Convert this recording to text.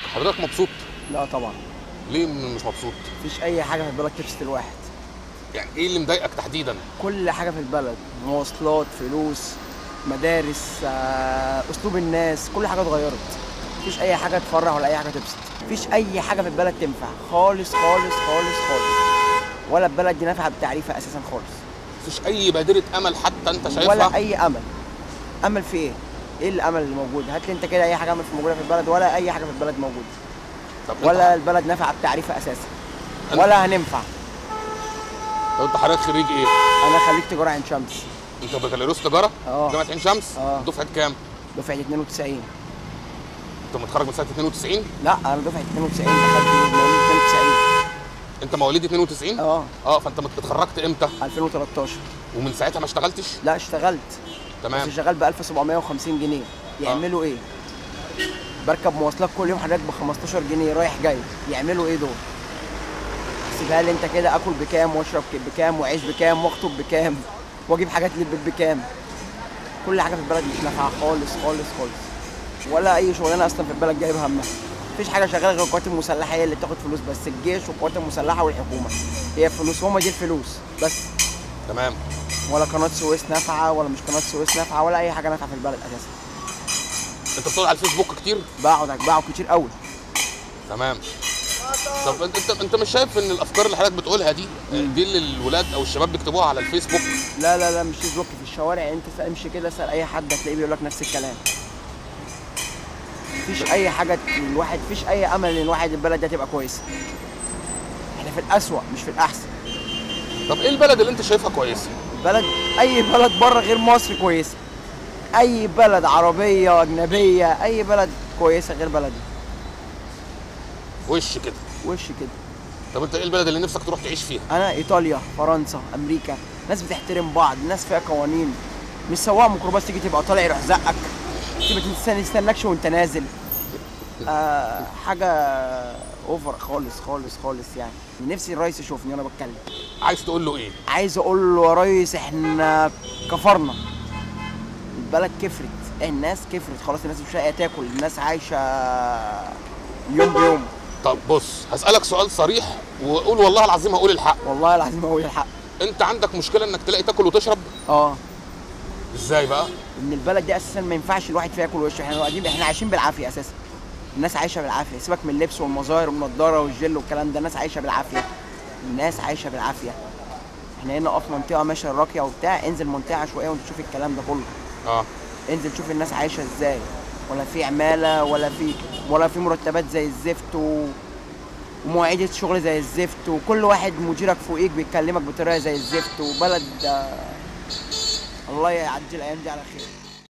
حضرتك مبسوط لا طبعا ليه م- مش مبسوط مفيش اي حاجه في البلد تبسط الواحد يعني ايه اللي مضايقك تحديدا كل حاجه في البلد مواصلات فلوس مدارس آه، اسلوب الناس كل حاجه اتغيرت مفيش اي حاجه تفرح ولا اي حاجه تبسط مفيش اي حاجه في البلد تنفع خالص خالص خالص خالص ولا البلد دي نافعه بتعريفها اساسا خالص مفيش اي بادره امل حتى انت شايفها ولا اي امل امل في ايه ايه الامل اللي موجود هات لي انت كده اي حاجه امل في موجوده في البلد ولا اي حاجه في البلد موجوده طب انت- ولا البلد نافعه بتعريفها اساسا أنا- ولا هننفع طب انت حضرتك خريج ايه انا خريج تجاره عين شمس انت بكالوريوس تجاره اه. جامعه عين شمس اه. دفعه كام دفعه 92 انت متخرج من سنه 92 لا انا دفعه 92 دخلت مواليد 92 انت مواليد 92 اه اه فانت مت- اتخرجت امتى 2013 ومن ساعتها ما اشتغلتش لا اشتغلت تمام بس شغال ب 1750 جنيه يعملوا ايه؟ بركب مواصلات كل يوم حضرتك ب 15 جنيه رايح جاي يعملوا ايه دول؟ احسبها لي انت كده اكل بكام واشرب ك- بكام واعيش بكام واخطب بكام واجيب حاجات للبيت بكام كل حاجه في البلد مش نافعه خالص خالص خالص ولا اي شغلانه اصلا في البلد جايبه همها مفيش حاجه شغاله غير القوات المسلحه هي اللي بتاخد فلوس بس الجيش والقوات المسلحه والحكومه هي فلوس هما دي الفلوس بس تمام ولا قناه سويس نافعه ولا مش قناه سويس نافعه ولا اي حاجه نافعه في البلد اساسا انت بتقعد على الفيسبوك كتير بقعد بقعد كتير قوي تمام طب انت انت انت مش شايف ان الافكار اللي حضرتك بتقولها دي دي اللي الولاد او الشباب بيكتبوها على الفيسبوك لا لا لا مش فيسبوك في الشوارع انت س- امشي كده اسال اي حد هتلاقيه بيقول لك نفس الكلام مفيش اي حاجه الواحد مفيش اي امل ان الواحد البلد دي تبقى كويسه احنا في الاسوأ مش في الاحسن طب ايه البلد اللي انت شايفها كويسه البلد اي بلد بره غير مصر كويسه اي بلد عربيه اجنبيه اي بلد كويسه غير بلدي وش كده وش كده طب انت ايه البلد اللي نفسك تروح تعيش فيها انا ايطاليا فرنسا امريكا ناس بتحترم بعض ناس فيها قوانين مش سواق ميكروباص تيجي تبقى طالع يروح زقك تبقى تستنى يستناكش وانت نازل آه حاجه اوفر خالص خالص خالص يعني نفسي الرئيس يشوفني وانا بتكلم عايز تقول له ايه عايز اقول له يا ريس احنا كفرنا البلد كفرت الناس كفرت خلاص الناس مش لاقيه تاكل الناس عايشه يوم بيوم طب بص هسالك سؤال صريح وقول والله العظيم هقول الحق والله العظيم اقول الحق انت عندك مشكله انك تلاقي تاكل وتشرب اه ازاي بقى ان البلد دي اساسا ما ينفعش الواحد فيها ياكل وشه احنا قاعدين احنا عايشين بالعافيه اساسا الناس عايشه بالعافيه سيبك من اللبس والمظاهر والنضاره والجل والكلام ده الناس عايشه بالعافيه الناس عايشه بالعافيه احنا هنا في منطقه ماشيه راقيه وبتاع انزل منطقه عشوائيه وانت تشوف الكلام ده كله اه انزل شوف الناس عايشه ازاي ولا في عماله ولا في ولا في مرتبات زي الزفت و... ومواعيد الشغل زي الزفت وكل واحد مديرك فوقيك بيكلمك بطريقه زي الزفت وبلد آه، الله يعدي الايام دي على خير